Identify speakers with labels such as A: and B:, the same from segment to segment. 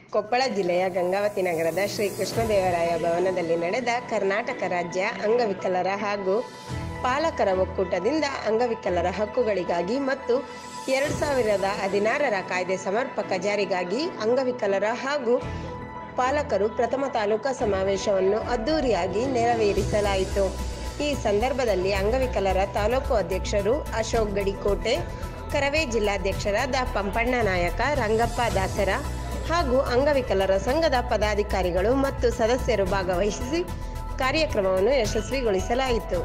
A: ಕೊಪ್ಪಳ ಜಿಲ್ಲೆಯ ಗಂಗಾವತಿ ನಗರದ ಶ್ರೀ ಕೃಷ್ಣದೇವರಾಯ ಭವನದಲ್ಲಿ ನಡೆದ ಕರ್ನಾಟಕ ರಾಜ್ಯ ಅಂಗವಿಕಲರ ಹಾಗೂ ಪಾಲಕರ ಒಕ್ಕೂಟದಿಂದ ಅಂಗವಿಕಲರ ಹಕ್ಕುಗಳಿಗಾಗಿ ಮತ್ತು ಎರಡು ಸಾವಿರದ ಹದಿನಾರರ ಕಾಯ್ದೆ ಸಮರ್ಪಕ ಜಾರಿಗಾಗಿ ಅಂಗವಿಕಲರ ಹಾಗೂ ಪಾಲಕರು ಪ್ರಥಮ ತಾಲೂಕಾ ಸಮಾವೇಶವನ್ನು ಅದ್ದೂರಿಯಾಗಿ ನೆರವೇರಿಸಲಾಯಿತು ಈ ಸಂದರ್ಭದಲ್ಲಿ ಅಂಗವಿಕಲರ ತಾಲೂಕು ಅಧ್ಯಕ್ಷರು ಅಶೋಕ್ ಗಡಿಕೋಟೆ ಕರವೇ ಜಿಲ್ಲಾಧ್ಯಕ್ಷರಾದ ಪಂಪಣ್ಣ ನಾಯಕ ರಂಗಪ್ಪ ದಾಸರ ಹಾಗೂ ಅಂಗವಿಕಲರ ಸಂಘದ ಪದಾಧಿಕಾರಿಗಳು ಮತ್ತು ಸದಸ್ಯರು ಭಾಗವಹಿಸಿ ಕಾರ್ಯಕ್ರಮವನ್ನು ಯಶಸ್ವಿಗೊಳಿಸಲಾಯಿತು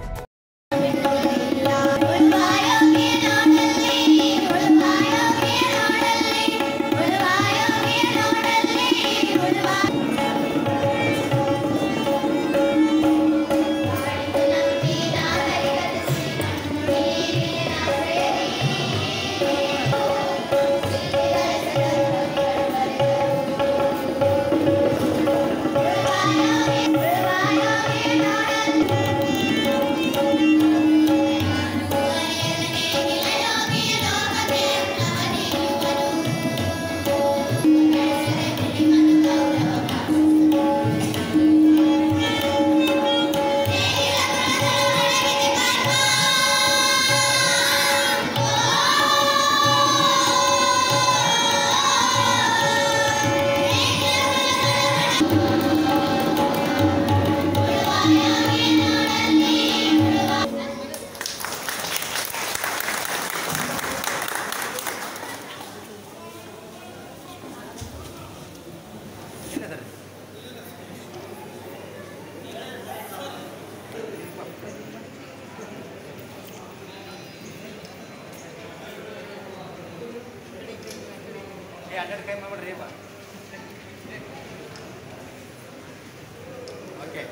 B: ಏ ಹನ್ನೆರಡು ಕೈ ಮಾಡ್ಬಿಡ್ರಿ ಬಾ ಓಕೆ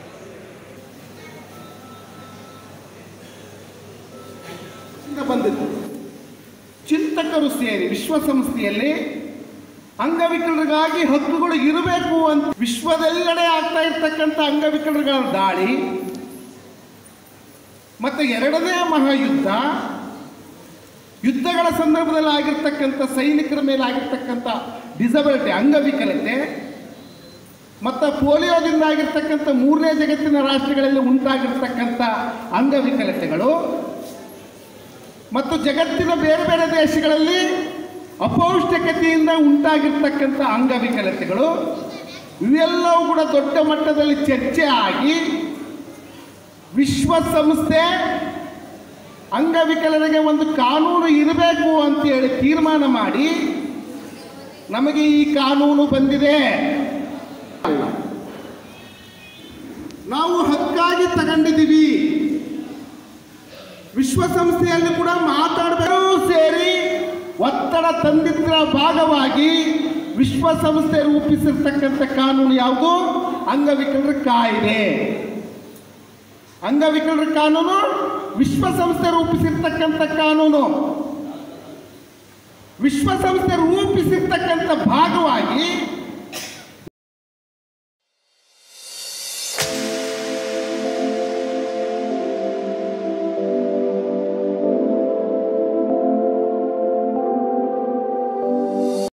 C: ಇಂದ ಬಂದಿದ್ದು ಚಿಂತಕರು ಸೇರಿ ವಿಶ್ವಸಂಸ್ಥೆಯಲ್ಲಿ ಅಂಗವಿಕಲರಿಗಾಗಿ ಹಕ್ಕುಗಳು ಇರಬೇಕು ಅಂತ ವಿಶ್ವದೆಲ್ಲೆಡೆ ಆಗ್ತಾ ಇರ್ತಕ್ಕಂಥ ಅಂಗವಿಕಲರುಗಳ ದಾಳಿ ಮತ್ತೆ ಎರಡನೇ ಮಹಾಯುದ್ಧ ಯುದ್ಧಗಳ ಸಂದರ್ಭದಲ್ಲಿ ಆಗಿರ್ತಕ್ಕಂಥ ಸೈನಿಕರ ಮೇಲೆ ಆಗಿರ್ತಕ್ಕಂಥ ಡಿಸಬಿಲಿಟಿ ಅಂಗವಿಕಲತೆ ಮತ್ತು ಪೋಲಿಯೋದಿಂದ ಆಗಿರ್ತಕ್ಕಂಥ ಮೂರನೇ ಜಗತ್ತಿನ ರಾಷ್ಟ್ರಗಳಲ್ಲಿ ಉಂಟಾಗಿರ್ತಕ್ಕಂಥ ಅಂಗವಿಕಲತೆಗಳು ಮತ್ತು ಜಗತ್ತಿನ ಬೇರೆ ಬೇರೆ ದೇಶಗಳಲ್ಲಿ ಅಪೌಷ್ಟಿಕತೆಯಿಂದ ಉಂಟಾಗಿರ್ತಕ್ಕಂಥ ಅಂಗವಿಕಲತೆಗಳು ಇವೆಲ್ಲವೂ ಕೂಡ ದೊಡ್ಡ ಮಟ್ಟದಲ್ಲಿ ಚರ್ಚೆ ಆಗಿ ವಿಶ್ವಸಂಸ್ಥೆ ಅಂಗವಿಕಲರಿಗೆ ಒಂದು ಕಾನೂನು ಇರಬೇಕು ಅಂತೇಳಿ ತೀರ್ಮಾನ ಮಾಡಿ ನಮಗೆ ಈ ಕಾನೂನು ಬಂದಿದೆ ಅಲ್ಲ ನಾವು ಹಕ್ಕಾಗಿ ತಗೊಂಡಿದ್ದೀವಿ ವಿಶ್ವಸಂಸ್ಥೆಯಲ್ಲಿ ಕೂಡ ಮಾತಾಡಬೇಕು ಸೇರಿ ಒತ್ತಡ ತಂದಿದ್ದರ ಭಾಗವಾಗಿ ವಿಶ್ವಸಂಸ್ಥೆ ರೂಪಿಸಿರ್ತಕ್ಕಂಥ ಕಾನೂನು ಯಾವುದು ಅಂಗವಿಕಲರ ಕಾಯ್ದೆ ಅಂಗವಿಕಲರ ಕಾನೂನು ವಿಶ್ವಸಂಸ್ಥೆ ರೂಪಿಸಿರ್ತಕ್ಕಂಥ ಕಾನೂನು ವಿಶ್ವಸಂಸ್ಥೆ ರೂಪಿಸಿರ್ತಕ್ಕಂಥ